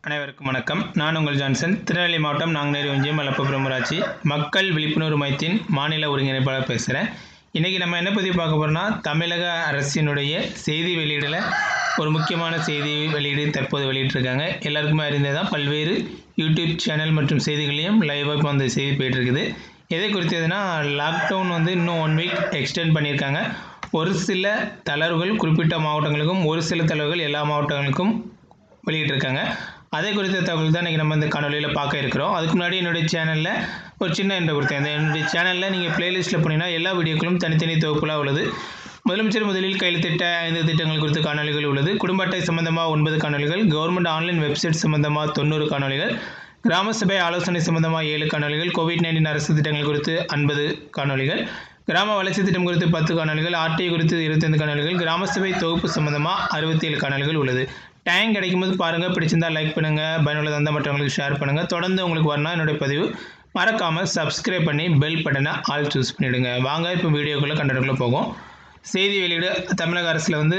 அனைவருக்கும் வணக்கம் நான் உங்கள் ஜான்சன் திருநெல்வேலி மாவட்டம் நாங்குநேரி ஒன்றியம் மலப்புரம் ஊராட்சி மக்கள் விழிப்புணர்வு மையத்தின் மாநில ஒருங்கிணைப்பாளர் பேசுகிறேன் இன்றைக்கி நம்ம என்ன பற்றி பார்க்க போகிறோம்னா தமிழக அரசினுடைய செய்தி வெளியீடில் ஒரு முக்கியமான செய்தி வெளியீடு தற்போது வெளியிட்டிருக்காங்க எல்லாருக்குமே அறிந்ததான் பல்வேறு யூடியூப் சேனல் மற்றும் செய்திகளையும் லைவாக இப்போ அந்த செய்தி போயிட்டுருக்குது எதை குறித்ததுன்னா லாக்டவுன் வந்து இன்னும் ஒன் வீக் எக்ஸ்டெண்ட் பண்ணியிருக்காங்க ஒரு சில தளர்வுகள் குறிப்பிட்ட மாவட்டங்களுக்கும் ஒரு சில தளர்வுகள் எல்லா மாவட்டங்களுக்கும் வெளியிட்டிருக்காங்க அதை குறித்த தகவல் தான் இன்றைக்கி நம்ம இந்த காணொலியில் பார்க்க இருக்கிறோம் அதுக்கு முன்னாடி என்னுடைய சேனலில் ஒரு சின்ன என்ற கொடுத்தேன் இந்த என்னுடைய சேனலில் நீங்கள் பிளேலிஸ்ட்டில் போனீங்கன்னா எல்லா வீடியோக்களும் தனித்தனி தொகுப்புலாக உள்ளது முதலமைச்சர் முதலில் கையில் திட்ட ஐந்து திட்டங்கள் குறித்த காணொலிகள் உள்ளது குடும்ப அட்டை சம்பந்தமாக ஒன்பது காணொலிகள் கவர்மெண்ட் ஆன்லைன் வெப்சைட் சம்பந்தமாக தொண்ணூறு காணொலிகள் கிராம சபை ஆலோசனை சம்பந்தமாக ஏழு காணொலிகள் கோவிட் நைன்டீன் அரசு திட்டங்கள் குறித்து ஐம்பது காணொலிகள் கிராம வளர்ச்சி திட்டம் குறித்து பத்து காணொலிகள் ஆர்டிஐ குறித்து இருபத்தைந்து காணொலிகள் கிராம சபை தொகுப்பு சம்பந்தமாக அறுபத்தி ஏழு காணொலிகள் உள்ளது டைம் கிடைக்கும்போது பாருங்கள் பிடிச்சிருந்தா லைக் பண்ணுங்கள் பயனுள்ளதாக இருந்தால் மற்றவங்களுக்கு ஷேர் பண்ணுங்கள் தொடர்ந்து உங்களுக்கு வரணும் என்னுடைய பதிவு மறக்காமல் சப்ஸ்கிரைப் பண்ணி பெல் பட்டனை ஆல் சூஸ் பண்ணிவிடுங்க வாங்க இப்போ வீடியோக்குள்ளே கண்டடுக்குள்ளே போகும் செய்தி வெளியீடு தமிழக அரசில் வந்து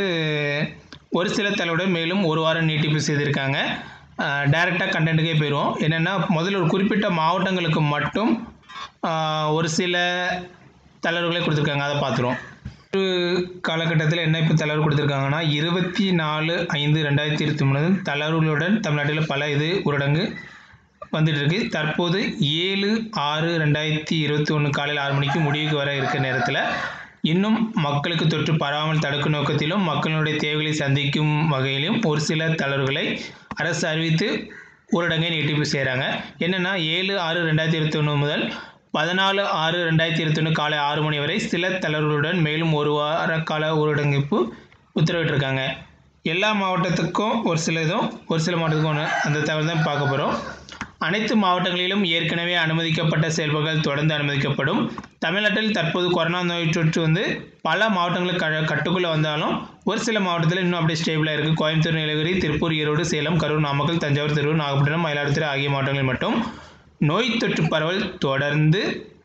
ஒரு சில தலைவுடன் மேலும் ஒரு வாரம் நீட்டிப்பு செய்திருக்காங்க டைரெக்டாக கண்டென்ட்டுக்கே போயிடுவோம் என்னென்னா முதல்ல ஒரு குறிப்பிட்ட மாவட்டங்களுக்கு மட்டும் ஆஹ், ஒரு சில தளர்வுகளை கொடுத்துருக்காங்க அதை பார்த்துருவோம் ஒரு காலகட்டத்தில் என்ன இப்போ தளர்வு கொடுத்துருக்காங்கன்னா இருபத்தி நாலு ஐந்து ரெண்டாயிரத்தி இருபத்தி மூணு தளர்வுகளுடன் தமிழ்நாட்டில் பல இது ஊரடங்கு வந்துட்டு இருக்கு தற்போது ஏழு ஆறு ரெண்டாயிரத்தி இருபத்தி ஒன்று காலையில் ஆறு மணிக்கு முடிவுக்கு வர இருக்கிற நேரத்தில் இன்னும் மக்களுக்கு தொற்று பரவாமல் தடுக்கும் நோக்கத்திலும் மக்களுடைய தேவைகளை சந்திக்கும் வகையிலும் ஒரு சில தளர்வுகளை அரசு அறிவித்து ஊரடங்கை நீட்டிப்பு செய்கிறாங்க என்னென்னா ஏழு ஆறு ரெண்டாயிரத்தி இருபத்தி ஒன்று முதல் பதினாலு ஆறு ரெண்டாயிரத்தி இருபத்தி ஒன்று காலை ஆறு மணி வரை சில தளர்வுகளுடன் மேலும் ஒரு வார கால ஊரடங்கிப்பு உத்தரவிட்டிருக்காங்க எல்லா மாவட்டத்துக்கும் ஒரு சில இதுவும் ஒரு சில மாவட்டத்துக்கும் ஒன்று அந்த தகவல் தான் பார்க்க போகிறோம் அனைத்து மாவட்டங்களிலும் ஏற்கனவே அனுமதிக்கப்பட்ட செயல்பாடுகள் தொடர்ந்து அனுமதிக்கப்படும் தமிழ்நாட்டில் தற்போது கொரோனா நோய் தொற்று வந்து பல மாவட்டங்களுக்கு க கட்டுக்குள்ளே வந்தாலும் ஒரு சில மாவட்டத்தில் இன்னும் அப்படியே ஸ்டேபிளாக இருக்குது கோயம்புத்தூர் நீலகிரி திருப்பூர் ஈரோடு சேலம் கரூர் நாமக்கல் தஞ்சாவூர் திருவூர் நாகப்பட்டினம் மயிலாடுதுறை ஆகிய மாவட்டங்களில் மட்டும் நோய் தொற்று பரவல் தொடர்ந்து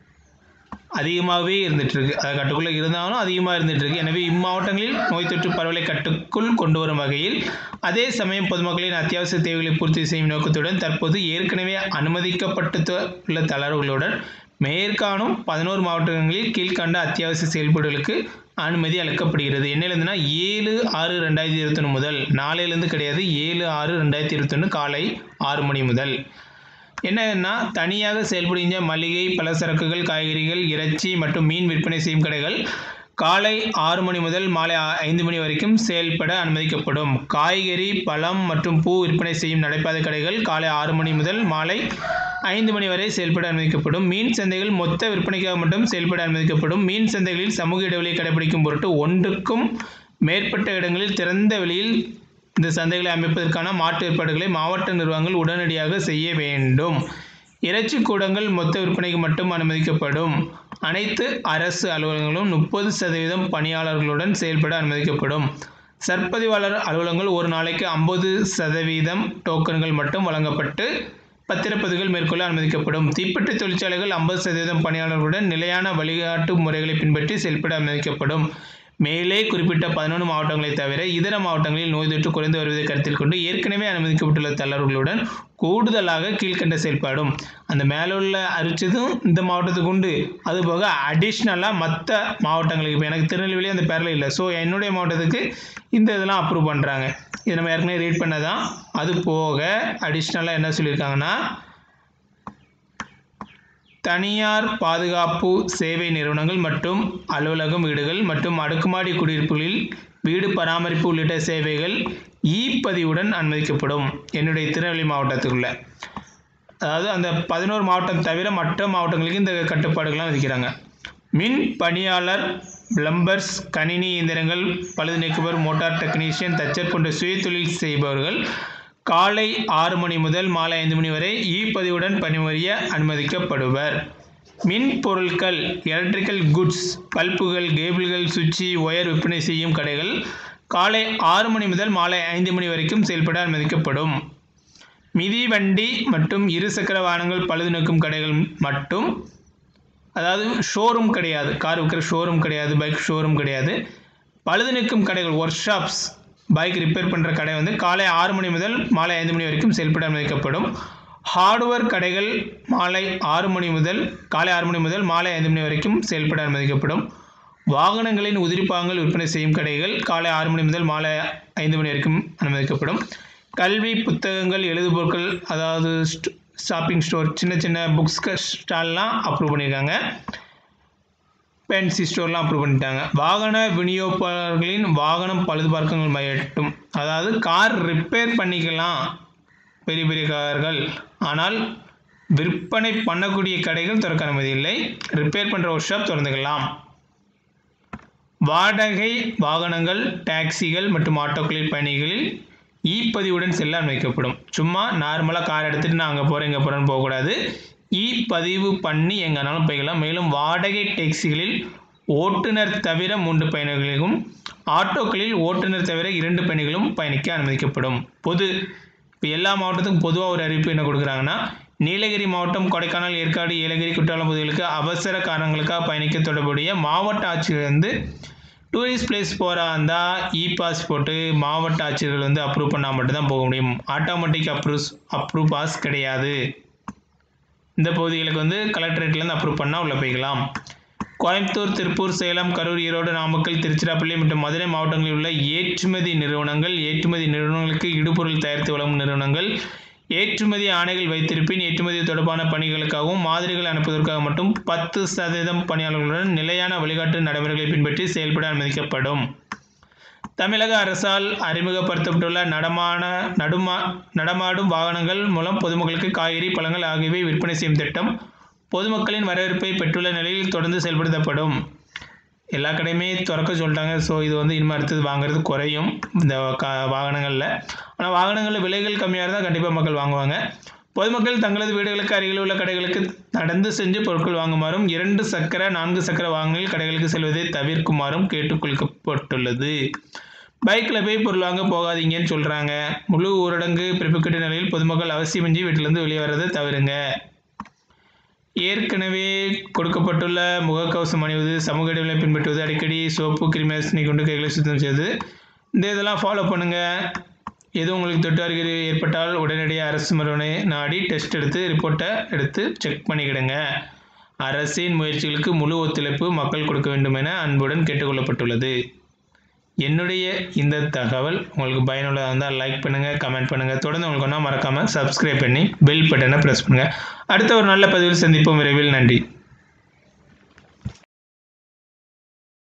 அதிகமாகவே இருந்துட்டு இருக்கு அது கட்டுக்குள்ளே இருந்தாலும் அதிகமாக இருந்துட்டு இருக்கு எனவே இம்மாவட்டங்களில் நோய் தொற்று பரவலை கட்டுக்குள் கொண்டு வரும் வகையில் அதே சமயம் பொதுமக்களின் அத்தியாவசிய தேவைகளை பூர்த்தி செய்யும் நோக்கத்துடன் தற்போது ஏற்கனவே அனுமதிக்கப்பட்டு உள்ள தளர்வுகளுடன் மேற்காணும் பதினோரு மாவட்டங்களில் கீழ்கண்ட அத்தியாவசிய செயல்பாடுகளுக்கு அனுமதி அளிக்கப்படுகிறது என்னிலிருந்துன்னா ஏழு ஆறு ரெண்டாயிரத்தி இருபத்தொன்று முதல் நாளையிலேருந்து கிடையாது ஏழு ஆறு ரெண்டாயிரத்தி இருபத்தொன்று காலை ஆறு மணி முதல் என்னன்னா தனியாக செயல்படுகின்ற மளிகை பலசரக்குகள் காய்கறிகள் இறைச்சி மற்றும் மீன் விற்பனை செய்யும் கடைகள் காலை ஆறு மணி முதல் மாலை ஆ- ஐந்து மணி வரைக்கும் செயல்பட அனுமதிக்கப்படும் காய்கறி பழம் மற்றும் பூ விற்பனை செய்யும் நடைபாதை கடைகள் காலை ஆறு மணி முதல் மாலை ஐந்து மணி வரை செயல்பட அனுமதிக்கப்படும் மீன் சந்தைகள் மொத்த விற்பனைக்காக மட்டும் செயல்பட அனுமதிக்கப்படும் மீன் சந்தைகளில் சமூக இடைவெளியை கடைபிடிக்கும் பொருட்டு ஒன்றுக்கும் மேற்பட்ட இடங்களில் திறந்த வெளியில் இந்த சந்தைகளை அமைப்பதற்கான மாற்று ஏற்பாடுகளை மாவட்ட நிர்வாகங்கள் உடனடியாக செய்ய வேண்டும் இறைச்சி கூடங்கள் மொத்த விற்பனைக்கு மட்டும் அனுமதிக்கப்படும் அனைத்து அரசு அலுவலகங்களும் முப்பது சதவீதம் பணியாளர்களுடன் செயல்பட அனுமதிக்கப்படும் சர்ப்பதிவாளர் அலுவலகங்கள் ஒரு நாளைக்கு ஐம்பது சதவீதம் டோக்கன்கள் மட்டும் வழங்கப்பட்டு பத்திரப்பதிவுகள் மேற்கொள்ள அனுமதிக்கப்படும் தீப்பெட்டி தொழிற்சாலைகள் ஐம்பது சதவீதம் பணியாளர்களுடன் நிலையான வழிகாட்டு முறைகளை பின்பற்றி செயல்பட அனுமதிக்கப்படும் மேலே குறிப்பிட்ட பதினொன்று மாவட்டங்களை தவிர இதர மாவட்டங்களில் நோய் தொற்று குறைந்து வருவதை கருத்தில் கொண்டு ஏற்கனவே அனுமதிக்கப்பட்டுள்ள தளர்வுகளுடன் கூடுதலாக கீழ்க்கண்ட செயல்பாடும் அந்த மேலே உள்ள அறிவிச்சதும் இந்த மாவட்டத்துக்கு உண்டு அதுபோக அடிஷ்னலாக மற்ற மாவட்டங்களுக்கு இப்போ எனக்கு திருநெல்வேலி அந்த பேரில் இல்லை ஸோ என்னுடைய மாவட்டத்துக்கு இந்த இதெல்லாம் அப்ரூவ் பண்ணுறாங்க இது நம்ம ஏற்கனவே ரீட் பண்ணதான் அது போக அடிஷ்னலாக என்ன சொல்லியிருக்காங்கன்னா தனியார் பாதுகாப்பு சேவை நிறுவனங்கள் மற்றும் அலுவலகம் வீடுகள் மற்றும் அடுக்குமாடி குடியிருப்புகளில் வீடு பராமரிப்பு உள்ளிட்ட சேவைகள் இ பதிவுடன் அனுமதிக்கப்படும் என்னுடைய திருநெல்வேலி மாவட்டத்துக்குள்ள அதாவது அந்த பதினோரு மாவட்டம் தவிர மற்ற மாவட்டங்களுக்கு இந்த கட்டுப்பாடுகள்லாம் விதிக்கிறாங்க மின் பணியாளர் பிளம்பர்ஸ் கணினி இயந்திரங்கள் பழுது நீக்குவர் மோட்டார் டெக்னீஷியன் தச்சர் போன்ற சுயதொழில் செய்பவர்கள் காலை ஆறு மணி முதல் மாலை ஐந்து மணி வரை இ பதிவுடன் பணிபுரிய அனுமதிக்கப்படுவர் மின் பொருட்கள் எலக்ட்ரிக்கல் குட்ஸ் பல்புகள் கேபிள்கள் சுவிட்சு ஒயர் விற்பனை செய்யும் கடைகள் காலை ஆறு மணி முதல் மாலை ஐந்து மணி வரைக்கும் செயல்பட அனுமதிக்கப்படும் மிதிவண்டி மற்றும் இருசக்கர வாகனங்கள் பழுது நீக்கும் கடைகள் மட்டும் அதாவது ஷோரூம் கிடையாது கார் விற்கிற ஷோரூம் கிடையாது பைக் ஷோரூம் கிடையாது பழுது நீக்கும் கடைகள் ஒர்க் ஷாப்ஸ் பைக் ரிப்பேர் பண்ணுற கடை வந்து காலை ஆறு மணி முதல் மாலை ஐந்து மணி வரைக்கும் செயல்பட அனுமதிக்கப்படும் ஹார்ட்வேர் கடைகள் மாலை ஆறு மணி முதல் காலை ஆறு மணி முதல் மாலை ஐந்து மணி வரைக்கும் செயல்பட அனுமதிக்கப்படும் வாகனங்களின் உதிரிப்பாகங்கள் விற்பனை செய்யும் கடைகள் காலை ஆறு மணி முதல் மாலை ஐந்து மணி வரைக்கும் அனுமதிக்கப்படும் கல்வி புத்தகங்கள் எழுதுபொருட்கள் அதாவது ஷாப்பிங் ஸ்டோர் சின்ன சின்ன புக்ஸ் ஸ்டால்லாம் அப்ரூவ் பண்ணியிருக்காங்க பென்சி ஸ்டோர்லாம் அப்ரூவ் பண்ணிட்டாங்க வாகன விநியோகப்பாளர்களின் வாகனம் பழுதுபார்க்கங்கள் மையட்டும் அதாவது கார் ரிப்பேர் பண்ணிக்கலாம் பெரிய பெரிய கார்கள் ஆனால் விற்பனை பண்ணக்கூடிய கடைகள் திறக்க அனுமதி இல்லை ரிப்பேர் பண்ணுற ஒர்க் ஷாப் திறந்துக்கலாம் வாடகை வாகனங்கள் டாக்ஸிகள் மற்றும் ஆட்டோக்களில் பயணிகளில் இ பதிவுடன் செல்ல அனுமதிக்கப்படும் சும்மா நார்மலாக கார் எடுத்துகிட்டு நான் அங்கே போகிறேன் இங்கே போகிறேன்னு போகக்கூடாது இ பதிவு பண்ணி எங்கேனாலும் போய்க்கலாம் மேலும் வாடகை டாக்ஸிகளில் ஓட்டுநர் தவிர மூன்று பயணிகளுக்கும் ஆட்டோக்களில் ஓட்டுநர் தவிர இரண்டு பயணிகளும் பயணிக்க அனுமதிக்கப்படும் பொது இப்போ எல்லா மாவட்டத்துக்கும் பொதுவாக ஒரு அறிவிப்பு என்ன கொடுக்குறாங்கன்னா நீலகிரி மாவட்டம் கொடைக்கானல் ஏற்காடு ஏலகிரி குற்றாலம் பகுதிகளுக்கு அவசர காரணங்களுக்காக பயணிக்க தொடர்புடைய மாவட்ட ஆட்சியர் வந்து டூரிஸ்ட் பிளேஸ் போகிறா இருந்தால் இ பாஸ் போட்டு மாவட்ட ஆட்சியர்கள் வந்து அப்ரூவ் பண்ணால் மட்டும்தான் போக முடியும் ஆட்டோமேட்டிக் அப்ரூவ் அப்ரூவ் பாஸ் கிடையாது இந்த பகுதிகளுக்கு வந்து கலெக்டரேட்லேருந்து அப்ரூவ் பண்ணால் உள்ளே போய்க்கலாம் கோயம்புத்தூர் திருப்பூர் சேலம் கரூர் ஈரோடு நாமக்கல் திருச்சிராப்பள்ளி மற்றும் மதுரை மாவட்டங்களில் உள்ள ஏற்றுமதி நிறுவனங்கள் ஏற்றுமதி நிறுவனங்களுக்கு இடுபொருள் தயாரித்து வழங்கும் நிறுவனங்கள் ஏற்றுமதி ஆணைகள் வைத்திருப்பின் ஏற்றுமதி தொடர்பான பணிகளுக்காகவும் மாதிரிகள் அனுப்புவதற்காக மட்டும் பத்து சதவீதம் பணியாளர்களுடன் நிலையான வழிகாட்டு நடைமுறைகளை பின்பற்றி செயல்பட அனுமதிக்கப்படும் தமிழக அரசால் அறிமுகப்படுத்தப்பட்டுள்ள நடமான நடுமா நடமாடும் வாகனங்கள் மூலம் பொதுமக்களுக்கு காய்கறி பழங்கள் ஆகியவை விற்பனை செய்யும் திட்டம் பொதுமக்களின் வரவேற்பை பெற்றுள்ள நிலையில் தொடர்ந்து செயல்படுத்தப்படும் எல்லா கடையுமே திறக்க சொல்லிட்டாங்க ஸோ இது வந்து இனிமேல் அடுத்தது வாங்குறது குறையும் இந்த கா வாகனங்களில் ஆனால் வாகனங்களில் விலைகள் கம்மியாக இருந்தால் கண்டிப்பாக மக்கள் வாங்குவாங்க பொதுமக்கள் தங்களது வீடுகளுக்கு அருகில் உள்ள கடைகளுக்கு நடந்து சென்று பொருட்கள் வாங்குமாறும் இரண்டு சக்கர நான்கு சக்கர வாகனங்களில் கடைகளுக்கு செல்வதை தவிர்க்குமாறும் கேட்டுக்கொள்ளப்பட்டுள்ளது பைக்கில் போய் பொருள் வாங்க போகாதீங்கன்னு சொல்கிறாங்க முழு ஊரடங்கு பிறப்பிக்கிட்ட நிலையில் பொதுமக்கள் அவசியமின்றி வீட்டிலேருந்து வெளியே வர்றதை தவிருங்க ஏற்கனவே கொடுக்கப்பட்டுள்ள முகக்கவசம் அணிவது சமூக இடைவெளியை பின்பற்றுவது அடிக்கடி சோப்பு கிருமிநாசினி கொண்டு கைகளை சுத்தம் செய்வது இந்த இதெல்லாம் ஃபாலோ பண்ணுங்கள் எதுவும் உங்களுக்கு தொட்டு அறிகுறி ஏற்பட்டால் உடனடியாக அரசு மருத்துவமனை நாடி டெஸ்ட் எடுத்து ரிப்போர்ட்டை எடுத்து செக் பண்ணிக்கிடுங்க அரசின் முயற்சிகளுக்கு முழு ஒத்துழைப்பு மக்கள் கொடுக்க வேண்டும் என அன்புடன் கேட்டுக்கொள்ளப்பட்டுள்ளது என்னுடைய இந்த தகவல் உங்களுக்கு பயனுள்ளதாக இருந்தால் லைக் பண்ணுங்கள் கமெண்ட் பண்ணுங்கள் தொடர்ந்து உங்களுக்கு ஒன்றா மறக்காமல் சப்ஸ்கிரைப் பண்ணி பெல் பட்டனை ப்ரெஸ் பண்ணுங்கள் அடுத்த ஒரு நல்ல பதிவில் சந்திப்போம் விரைவில் நன்றி